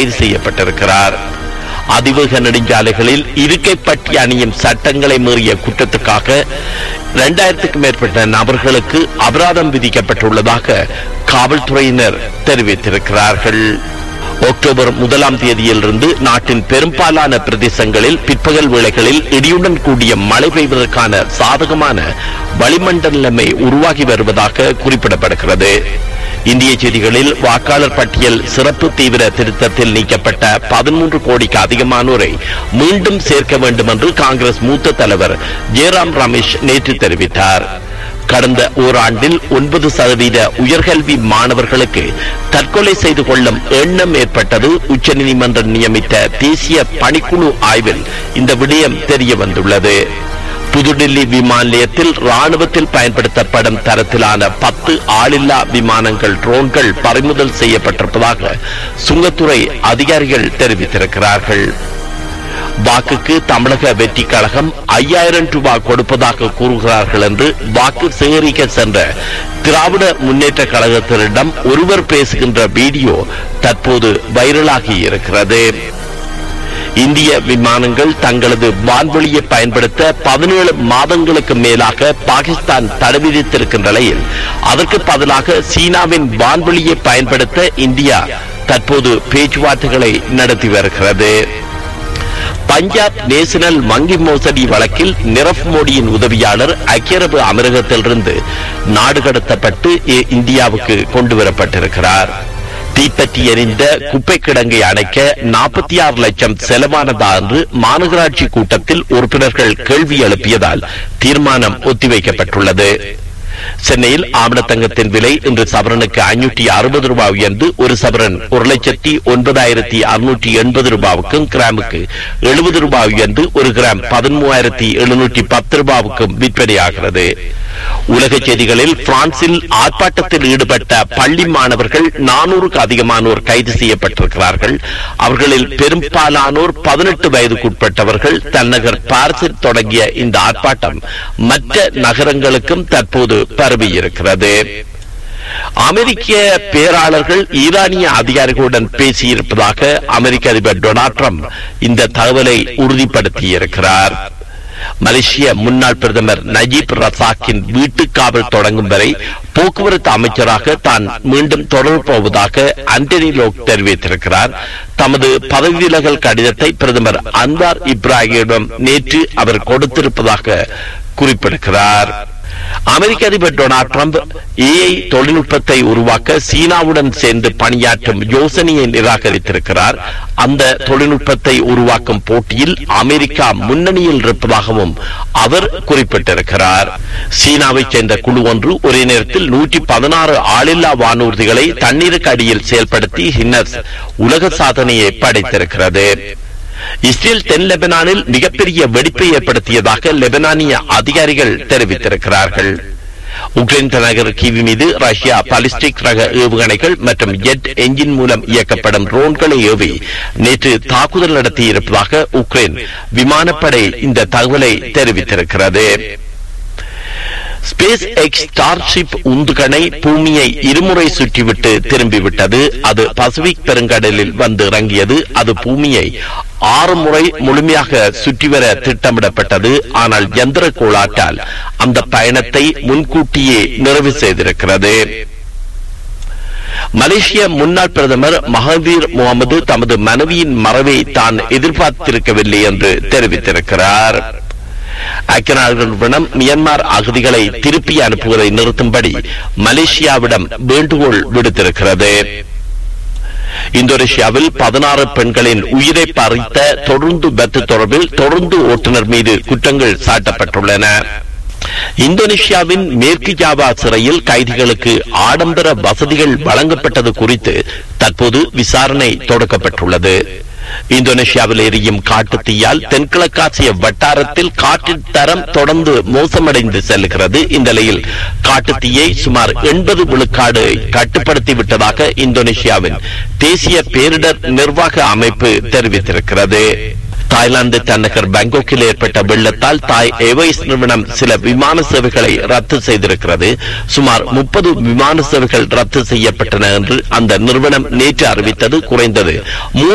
கைது செய்யப்பட்டிருக்கிறார் அதிவேக நெடுஞ்சாலைகளில் இருக்கை பற்றி அணியும் சட்டங்களை மீறிய குற்றத்துக்காக இரண்டாயிரத்துக்கும் மேற்பட்ட நபர்களுக்கு அபராதம் விதிக்கப்பட்டுள்ளதாக காவல்துறையினர் தெரிவித்திருக்கிறார்கள் அக்டோபர் முதலாம் தேதியிலிருந்து நாட்டின் பெரும்பாலான பிரதேசங்களில் பிற்பகல் வேளைகளில் இடியுடன் கூடிய மழை பெய்வதற்கான சாதகமான வளிமண்டல நிலைமை உருவாகி வருவதாக குறிப்பிடப்படுகிறது இந்திய செய்திகளில் வாக்காளர் பட்டியல் சிறப்பு தீவிர திருத்தத்தில் நீக்கப்பட்ட பதிமூன்று கோடிக்கு அதிகமானோரை மீண்டும் சேர்க்க வேண்டும் என்று காங்கிரஸ் மூத்த தலைவர் ஜெயராம் ரமேஷ் நேற்று தெரிவித்தார் கடந்த ஓராண்டில் ஒன்பது சதவீத உயர்கல்வி மாணவர்களுக்கு தற்கொலை செய்து கொள்ளும் எண்ணம் ஏற்பட்டது உச்சநீதிமன்றம் நியமித்த தேசிய பணிக்குழு ஆய்வில் இந்த விடயம் தெரிய வந்துள்ளது புதுடில்லி விமான நிலையத்தில் ராணுவத்தில் பயன்படுத்தப்படும் தரத்திலான பத்து ஆளில்லா விமானங்கள் ட்ரோன்கள் பறிமுதல் செய்யப்பட்டிருப்பதாக சுங்கத்துறை அதிகாரிகள் தெரிவித்திருக்கிறார்கள் வாக்குக்கு தமிழக வெற்றி கழகம் ஐயாயிரம் ரூபாய் கொடுப்பதாக கூறுகிறார்கள் என்று வாக்கு சேகரிக்க சென்ற திராவிட முன்னேற்ற கழகத்தினரிடம் ஒருவர் பேசுகின்ற வீடியோ தற்போது வைரலாகி இருக்கிறது இந்திய விமானங்கள் தங்களது வான்வெளியை பயன்படுத்த பதினேழு மாதங்களுக்கு மேலாக பாகிஸ்தான் தடை விதித்திருக்கின்ற நிலையில் அதற்கு பதிலாக சீனாவின் வான்வெளியை பயன்படுத்த இந்தியா தற்போது பேச்சுவார்த்தைகளை நடத்தி வருகிறது பஞ்சாப் நேஷனல் வங்கி மோசடி வழக்கில் நிரவ் மோடியின் உதவியாளர் ஐக்கிய அரபு அமீரகத்திலிருந்து நாடு கடத்தப்பட்டு இ- இந்தியாவுக்கு கொண்டு வரப்பட்டிருக்கிறார் தீப்பற்றி எரிந்த குப்பை கிடங்கை அணைக்க நாற்பத்தி ஆறு லட்சம் செலவானதா என்று மாநகராட்சி கூட்டத்தில் உறுப்பினர்கள் கேள்வி எழுப்பியதால் தீர்மானம் ஒத்திவைக்கப்பட்டுள்ளது சென்னையில் ஆவணத்தங்கத்தின் விலை இன்று சவரனுக்கு ஐநூற்றி அறுபது ரூபாய் உயர்ந்து ஒரு சவரன் ஒரு லட்சத்தி ஒன்பதாயிரத்தி அறுநூற்றி எண்பது ரூபாவுக்கும் கிராமுக்கு எழுபது ரூபாய் உயர்ந்து ஒரு கிராம் பதிமூவாயிரத்தி எழுநூற்றி பத்து ரூபாவுக்கும் விற்பனையாகிறது உலக செய்திகளில் பிரான்சில் ஆர்ப்பாட்டத்தில் ஈடுபட்ட பள்ளி மாணவர்கள் நானூறுக்கு அதிகமானோர் கைது செய்யப்பட்டிருக்கிறார்கள் அவர்களில் பெரும்பாலானோர் பதினெட்டு வயதுக்குட்பட்டவர்கள் தன்னகர் பாரிஸில் தொடங்கிய இந்த ஆர்ப்பாட்டம் மற்ற நகரங்களுக்கும் தற்போது பரவியிருக்கிறது அமெரிக்க பேராளர்கள் ஈரானிய அதிகாரிகளுடன் பேசியிருப்பதாக அமெரிக்க அதிபர் டொனால்ட் ட்ரம்ப் இந்த தகவலை உறுதிப்படுத்தியிருக்கிறார் மலேசிய முன்னாள் பிரதமர் நஜீப் ரசாக்கின் வீட்டு காவல் தொடங்கும் வரை போக்குவரத்து அமைச்சராக தான் மீண்டும் தொடரப் போவதாக அண்டனி லோக் தெரிவித்திருக்கிறார் தமது பதவி விலகல் கடிதத்தை பிரதமர் அன்வார் இப்ராஹிமிடம் நேற்று அவர் கொடுத்திருப்பதாக குறிப்பிடுகிறார் அமெரிக்க அதிபர் டொனால்ட் ட்ரம்ப் ஏஐ தொழில்நுட்பத்தை உருவாக்க சீனாவுடன் சேர்ந்து பணியாற்றும் யோசனையை நிராகரித்திருக்கிறார் அந்த தொழில்நுட்பத்தை உருவாக்கும் போட்டியில் அமெரிக்கா முன்னணியில் இருப்பதாகவும் அவர் குறிப்பிட்டிருக்கிறார் சீனாவைச் சேர்ந்த குழு ஒன்று ஒரே நேரத்தில் நூற்றி பதினாறு ஆளில்லா வானூர்திகளை தண்ணீருக்கு அடியில் செயல்படுத்தி ஹின்னஸ் உலக சாதனையை படைத்திருக்கிறது இஸ்ரேல் தென் லெபனானில் மிகப்பெரிய வெடிப்பை ஏற்படுத்தியதாக லெபனானிய அதிகாரிகள் தெரிவித்திருக்கிறார்கள் உக்ரைன் தலைநகர் கீவி மீது ரஷ்யா பாலிஸ்டிக் ரக ஏவுகணைகள் மற்றும் ஜெட் என்ஜின் மூலம் இயக்கப்படும் ட்ரோன்களை ஏவி நேற்று தாக்குதல் நடத்தியிருப்பதாக உக்ரைன் விமானப்படை இந்த தகவலை தெரிவித்திருக்கிறது ஸ்பேஸ் எக்ஸ் ஸ்டார்ஷிப் உந்துகணை பூமியை இருமுறை சுற்றிவிட்டு திரும்பிவிட்டது அது பசிபிக் பெருங்கடலில் வந்து இறங்கியது அது பூமியை ஆறு முறை முழுமையாக சுற்றி வர திட்டமிடப்பட்டது ஆனால் எந்திர கோளாற்றால் அந்த பயணத்தை முன்கூட்டியே நிறைவு செய்திருக்கிறது மலேசிய முன்னாள் பிரதமர் மகாதீர் முகமது தமது மனைவியின் மறைவை தான் எதிர்பார்த்திருக்கவில்லை என்று தெரிவித்திருக்கிறார் ஐக்கிய நாடுகள் நிறுவனம் மியான்மர் அகதிகளை திருப்பி அனுப்புவதை நிறுத்தும்படி மலேசியாவிடம் வேண்டுகோள் விடுத்திருக்கிறது இந்தோனேஷியாவில் பதினாறு பெண்களின் உயிரை பறித்த தொடர்ந்து பத்து தொடர்பில் தொடர்ந்து ஓட்டுநர் மீது குற்றங்கள் சாட்டப்பட்டுள்ளன இந்தோனேஷியாவின் மேற்கு ஜாவா சிறையில் கைதிகளுக்கு ஆடம்பர வசதிகள் வழங்கப்பட்டது குறித்து தற்போது விசாரணை தொடக்கப்பட்டுள்ளது இந்தோனேஷியாவில் எரியும் காட்டு தீயால் தென்கிழக்காசிய வட்டாரத்தில் காற்றின் தரம் தொடர்ந்து மோசமடைந்து செல்கிறது இந்த நிலையில் காட்டு தீயை சுமார் எண்பது விழுக்காடு கட்டுப்படுத்தி விட்டதாக இந்தோனேஷியாவின் தேசிய பேரிடர் நிர்வாக அமைப்பு தெரிவித்திருக்கிறது தாய்லாந்து தலைநகர் பாங்காக்கில் ஏற்பட்ட வெள்ளத்தால் தாய் ஏர்வேஸ் நிறுவனம் சில விமான சேவைகளை ரத்து செய்திருக்கிறது சுமார் முப்பது விமான சேவைகள் ரத்து செய்யப்பட்டன என்று அந்த நிறுவனம் நேற்று அறிவித்தது குறைந்தது மூன்று